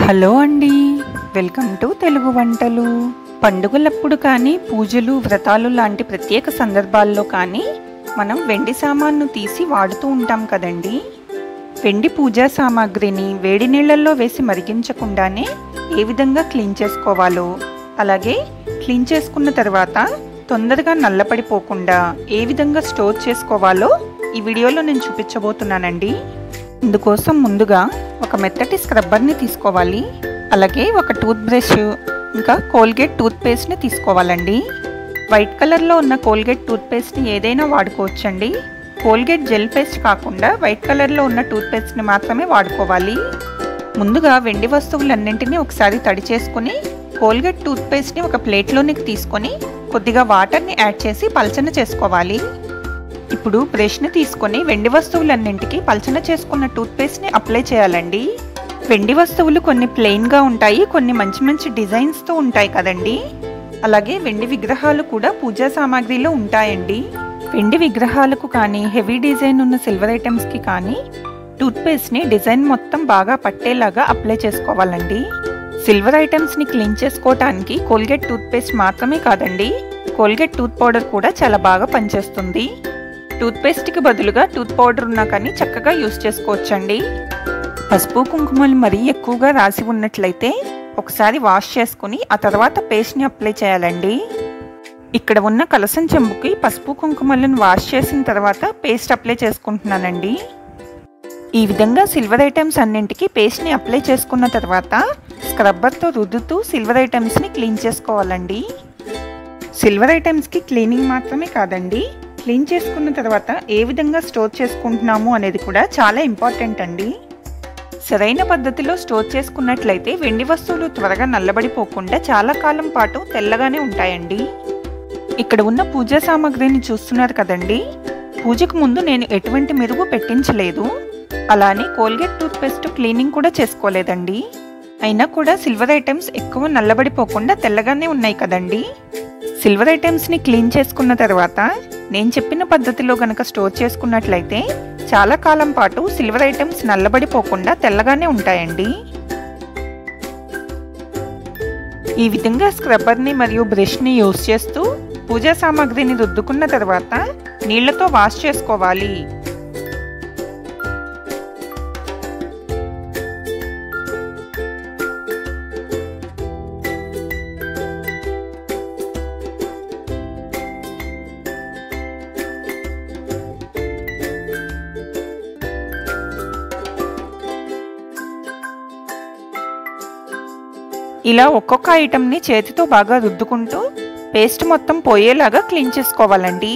hello అండి welcome to Telugu వంటలు పండుగలప్పుడు కానీ పూజలు వ్రతాలు లాంటి ప్రత్యేక సందర్భాల్లో కానీ మనం వెండి సామాన్ను తీసి వాడుతూ ఉంటాం కదండి వెండి పూజా సామాగ్రిని వేడి నీళ్ళల్లో వేసి మరిగించకుండానే ఏ విధంగా క్లీన్ చేసుకోవాలో అలాగే క్లీన్ చేసుకున్న తర్వాత తొందరగా నల్లపడిపోకుండా ఏ విధంగా స్టోర్ చేసుకోవాలో ఈ వీడియోలో నేను చూపించబోతున్నానండి ఇందుకోసం ముందుగా ఒక మెత్తటి స్క్రబ్బర్ని తీసుకోవాలి అలాగే ఒక టూత్ బ్రష్ ఇంకా కోల్గేట్ టూత్ పేస్ట్ని తీసుకోవాలండి వైట్ కలర్లో ఉన్న కోల్గేట్ టూత్ పేస్ట్ని ఏదైనా వాడుకోవచ్చండి కోల్గేట్ జెల్ పేస్ట్ కాకుండా వైట్ కలర్లో ఉన్న టూత్ పేస్ట్ని మాత్రమే వాడుకోవాలి ముందుగా వెండి వస్తువులన్నింటినీ ఒకసారి తడి చేసుకుని కోల్గేట్ టూత్ పేస్ట్ని ఒక ప్లేట్లోనికి తీసుకొని కొద్దిగా వాటర్ని యాడ్ చేసి పల్చన చేసుకోవాలి ఇప్పుడు బ్రష్ని తీసుకొని వెండి వస్తువులన్నింటికి పల్చన చేసుకున్న టూత్పేస్ట్ని అప్లై చేయాలండి వెండి వస్తువులు కొన్ని ప్లెయిన్గా ఉంటాయి కొన్ని మంచి మంచి డిజైన్స్తో ఉంటాయి కదండి అలాగే వెండి విగ్రహాలు కూడా పూజా సామాగ్రిలో ఉంటాయండి వెండి విగ్రహాలకు కానీ హెవీ డిజైన్ ఉన్న సిల్వర్ ఐటమ్స్కి కానీ టూత్పేస్ట్ని డిజైన్ మొత్తం బాగా పట్టేలాగా అప్లై చేసుకోవాలండి సిల్వర్ ఐటమ్స్ని క్లీన్ చేసుకోవటానికి కోల్గేట్ టూత్పేస్ట్ మాత్రమే కాదండి కోల్గేట్ టూత్ పౌడర్ కూడా చాలా బాగా పనిచేస్తుంది టూత్పేస్ట్కి బదులుగా టూత్ పౌడర్ ఉన్నా కానీ చక్కగా యూస్ చేసుకోవచ్చండి పసుపు కుంకుమలు మరీ ఎక్కువగా రాసి ఉన్నట్లయితే ఒకసారి వాష్ చేసుకుని ఆ తర్వాత పేస్ట్ని అప్లై చేయాలండి ఇక్కడ ఉన్న కలసం చెంబుకి పసుపు కుంకుమలను వాష్ చేసిన తర్వాత పేస్ట్ అప్లై చేసుకుంటున్నానండి ఈ విధంగా సిల్వర్ ఐటమ్స్ అన్నింటికి పేస్ట్ని అప్లై చేసుకున్న తర్వాత స్క్రబ్బర్తో రుద్దుతూ సిల్వర్ ఐటమ్స్ని క్లీన్ చేసుకోవాలండి సిల్వర్ ఐటమ్స్కి క్లీనింగ్ మాత్రమే కాదండి క్లీన్ చేసుకున్న తర్వాత ఏ విధంగా స్టోర్ చేసుకుంటున్నాము అనేది కూడా చాలా ఇంపార్టెంట్ అండి సరైన పద్ధతిలో స్టోర్ చేసుకున్నట్లయితే వెండి వస్తువులు త్వరగా నల్లబడిపోకుండా చాలా కాలం పాటు తెల్లగానే ఉంటాయండి ఇక్కడ ఉన్న పూజా సామాగ్రిని చూస్తున్నారు కదండి పూజకు ముందు నేను ఎటువంటి మెరుగు పెట్టించలేదు అలానే కోల్గేట్ టూత్పేస్ట్ క్లీనింగ్ కూడా చేసుకోలేదండి అయినా కూడా సిల్వర్ ఐటమ్స్ ఎక్కువ నల్లబడిపోకుండా తెల్లగానే ఉన్నాయి కదండి సిల్వర్ ఐటమ్స్ని క్లీన్ చేసుకున్న తర్వాత నేను చెప్పిన పద్ధతిలో గనక స్టోర్ చేసుకున్నట్లయితే చాలా కాలం పాటు సిల్వర్ ఐటమ్స్ నల్లబడిపోకుండా తెల్లగానే ఉంటాయండి ఈ విధంగా స్క్రబ్బర్ని మరియు బ్రష్ని యూస్ చేస్తూ పూజా సామాగ్రిని రుద్దుకున్న తర్వాత నీళ్లతో వాష్ చేసుకోవాలి ఇలా ఒక్కొక్క ఐటమ్ని చేతితో బాగా రుద్దుకుంటూ పేస్ట్ మొత్తం పోయేలాగా క్లీన్ చేసుకోవాలండి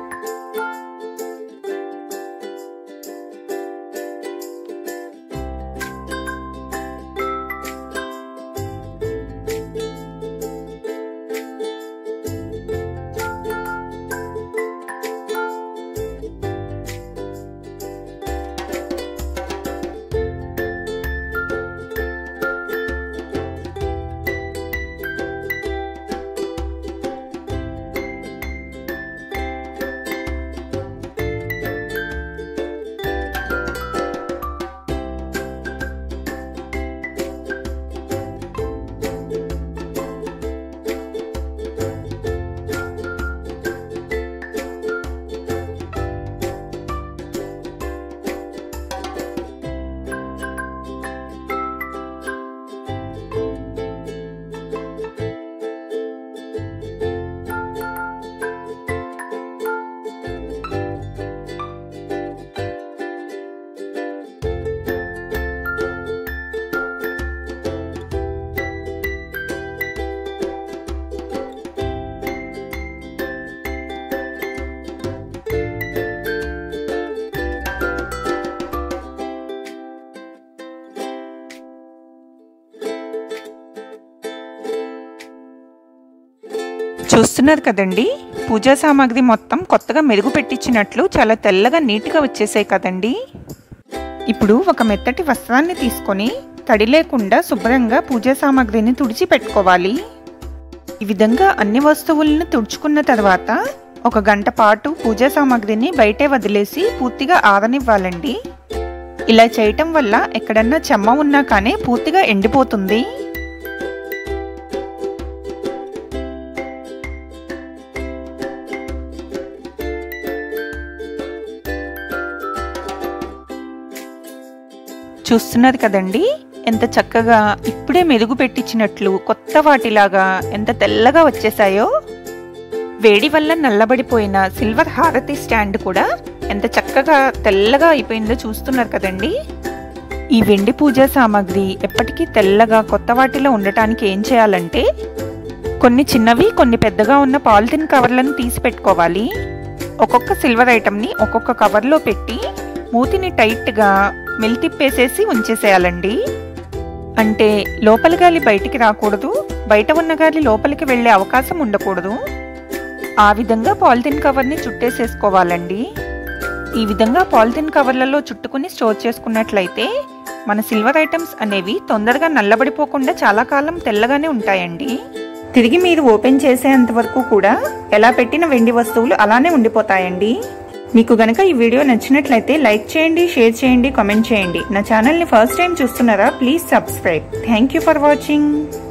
చూస్తున్నారు కదండి పూజా సామాగ్రి మొత్తం కొత్తగా మెరుగు పెట్టించినట్లు చాలా తెల్లగా నీట్గా వచ్చేసాయి కదండి ఇప్పుడు ఒక మెత్తటి వస్త్రాన్ని తీసుకొని తడి లేకుండా శుభ్రంగా పూజా సామాగ్రిని తుడిచి పెట్టుకోవాలి ఈ విధంగా అన్ని వస్తువులను తుడుచుకున్న తర్వాత ఒక గంట పాటు పూజా సామాగ్రిని బయటే వదిలేసి పూర్తిగా ఆరనివ్వాలండి ఇలా చేయటం వల్ల ఎక్కడన్నా చెమ్మ ఉన్నా కానీ పూర్తిగా ఎండిపోతుంది చూస్తున్నారు కదండి ఎంత చక్కగా ఇప్పుడే మెరుగు పెట్టించినట్లు కొత్త వాటిలాగా ఎంత తెల్లగా వచ్చేసాయో వేడి వల్ల నల్లబడిపోయిన సిల్వర్ హారతి స్టాండ్ కూడా ఎంత చక్కగా తెల్లగా అయిపోయిందో చూస్తున్నారు కదండి ఈ వెండి పూజా సామాగ్రి ఎప్పటికీ తెల్లగా కొత్త వాటిలో ఉండటానికి ఏం చేయాలంటే కొన్ని చిన్నవి కొన్ని పెద్దగా ఉన్న పాలిథిన్ కవర్లను తీసి పెట్టుకోవాలి ఒక్కొక్క సిల్వర్ ఐటమ్ని ఒక్కొక్క కవర్లో పెట్టి మూతిని టైట్గా మెల్తిప్పేసేసి ఉంచేసేయాలండి అంటే లోపలి గాలి బయటికి రాకూడదు బయట ఉన్న గాలి లోపలికి వెళ్ళే అవకాశం ఉండకూడదు ఆ విధంగా పాలిథిన్ కవర్ని చుట్టేసేసుకోవాలండి ఈ విధంగా పాలిథిన్ కవర్లలో చుట్టుకుని స్టోర్ చేసుకున్నట్లయితే మన సిల్వర్ ఐటమ్స్ అనేవి తొందరగా నల్లబడిపోకుండా చాలా కాలం తెల్లగానే ఉంటాయండి తిరిగి మీరు ఓపెన్ చేసేంత వరకు కూడా ఎలా పెట్టిన వెండి వస్తువులు అలానే ఉండిపోతాయండి మీకు గనక ఈ వీడియో నచ్చినట్లయితే లైక్ చేయండి షేర్ చేయండి కామెంట్ చేయండి నా ఛానల్ని ఫస్ట్ టైం చూస్తున్నారా please subscribe thank you for watching